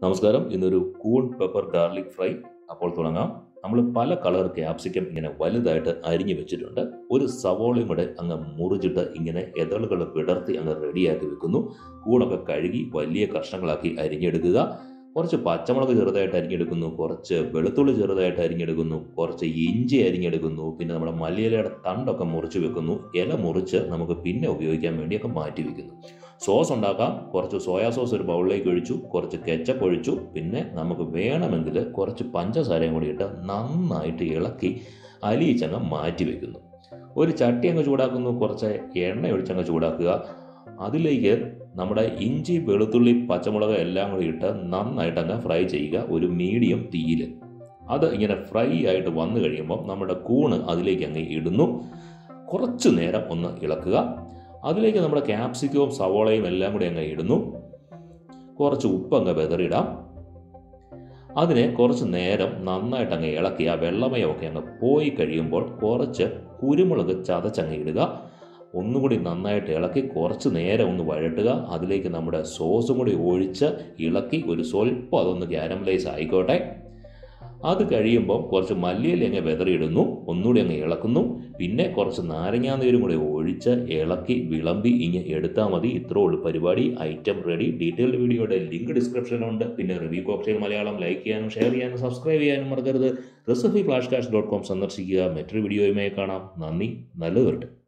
നമസ്കാരം ഇന്നൊരു കൂൺ പെപ്പർ ഗാർലിക് ഫ്രൈ അപ്പോൾ തുടങ്ങാം നമ്മൾ പല കളർ ക്യാപ്സിക്കം ഇങ്ങനെ വലുതായിട്ട് അരിഞ്ഞു വെച്ചിട്ടുണ്ട് ഒരു സവോളയും കൂടെ അങ്ങ് മുറിച്ചിട്ട് ഇങ്ങനെ എതളുകൾ വിടർത്തി അങ്ങ് റെഡിയാക്കി വെക്കുന്നു കൂണൊക്കെ കഴുകി വലിയ കഷ്ണങ്ങളാക്കി അരിഞ്ഞെടുക്കുക കുറച്ച് പച്ചമുളക് ചെറുതായിട്ട് അരിഞ്ഞെടുക്കുന്നു കുറച്ച് വെളുത്തുള്ളി ചെറുതായിട്ട് അരിഞ്ഞെടുക്കുന്നു കുറച്ച് ഇഞ്ചി അരിഞ്ഞെടുക്കുന്നു പിന്നെ നമ്മുടെ മല്ലിയിലയുടെ തണ്ടൊക്കെ മുറിച്ച് വെക്കുന്നു ഇല മുറിച്ച് നമുക്ക് പിന്നെ ഉപയോഗിക്കാൻ വേണ്ടിയൊക്കെ മാറ്റി വെക്കുന്നു സോസ് ഉണ്ടാക്കാം കുറച്ച് സോയാ സോസ് ഒരു ബൗളിലേക്ക് ഒഴിച്ചു കുറച്ച് കെച്ചപ്പ് ഒഴിച്ചു പിന്നെ നമുക്ക് വേണമെങ്കിൽ കുറച്ച് പഞ്ചസാരയും കൂടി ഇട്ട് നന്നായിട്ട് ഇളക്കി അലിയിച്ചങ്ങ് മാറ്റി വെക്കുന്നു ഒരു ചട്ടി അങ്ങ് ചൂടാക്കുന്നു കുറച്ച് എണ്ണ ഒഴിച്ചങ്ങ് ചൂടാക്കുക അതിലേക്ക് നമ്മുടെ ഇഞ്ചി വെളുത്തുള്ളി പച്ചമുളക് എല്ലാം കൂടി ഇട്ട് നന്നായിട്ട് അങ്ങ് ഫ്രൈ ചെയ്യുക ഒരു മീഡിയം തീയിൽ അത് ഇങ്ങനെ ഫ്രൈ ആയിട്ട് വന്നു കഴിയുമ്പോൾ നമ്മുടെ കൂണ് അതിലേക്ക് അങ്ങ് ഇടുന്നു കുറച്ച് നേരം ഒന്ന് ഇളക്കുക അതിലേക്ക് നമ്മുടെ ക്യാപ്സിക്കവും സവോളയും എല്ലാം കൂടി അങ്ങ് ഇടുന്നു കുറച്ച് ഉപ്പ് അങ്ങ് വെതറിടാം അതിനെ കുറച്ച് നേരം നന്നായിട്ട് അങ്ങ് ഇളക്കി ആ വെള്ളമയമൊക്കെ അങ്ങ് പോയി കഴിയുമ്പോൾ കുറച്ച് കുരുമുളക് ചതച്ചങ്ങ് ഇടുക ഒന്നുകൂടി നന്നായിട്ട് ഇളക്കി കുറച്ച് നേരം ഒന്ന് വഴട്ടുക അതിലേക്ക് നമ്മുടെ സോസും കൂടി ഒഴിച്ച് ഇളക്കി ഒരു സ്വല്പം അതൊന്ന് ക്യാരമലൈസ് ആയിക്കോട്ടെ അത് കഴിയുമ്പോൾ കുറച്ച് മല്ലിയില അങ്ങ് വെതറിയിടുന്നു ഒന്നുകൂടി അങ്ങ് ഇളക്കുന്നു പിന്നെ കുറച്ച് നാരങ്ങാനീരും കൂടി ഒഴിച്ച് ഇളക്കി വിളമ്പി ഇങ്ങ് എടുത്താൽ മതി ഇത്രേ ഉള്ളൂ പരിപാടി ഐറ്റം റെഡി ഡീറ്റെയിൽഡ് വീഡിയോയുടെ ലിങ്ക് ഡിസ്ക്രിപ്ഷനിലുണ്ട് പിന്നെ റിവ്യൂ കോക്ടെയിൽ മലയാളം ലൈക്ക് ചെയ്യാനും ഷെയർ ചെയ്യാനും സബ്സ്ക്രൈബ് ചെയ്യാനും മറക്കരുത് recipe flash cash dot com സന്ദർശിക്കുക മറ്റൊരു വീഡിയോയുമായി കാണാം നന്ദി നല്ലത് വരട്ടെ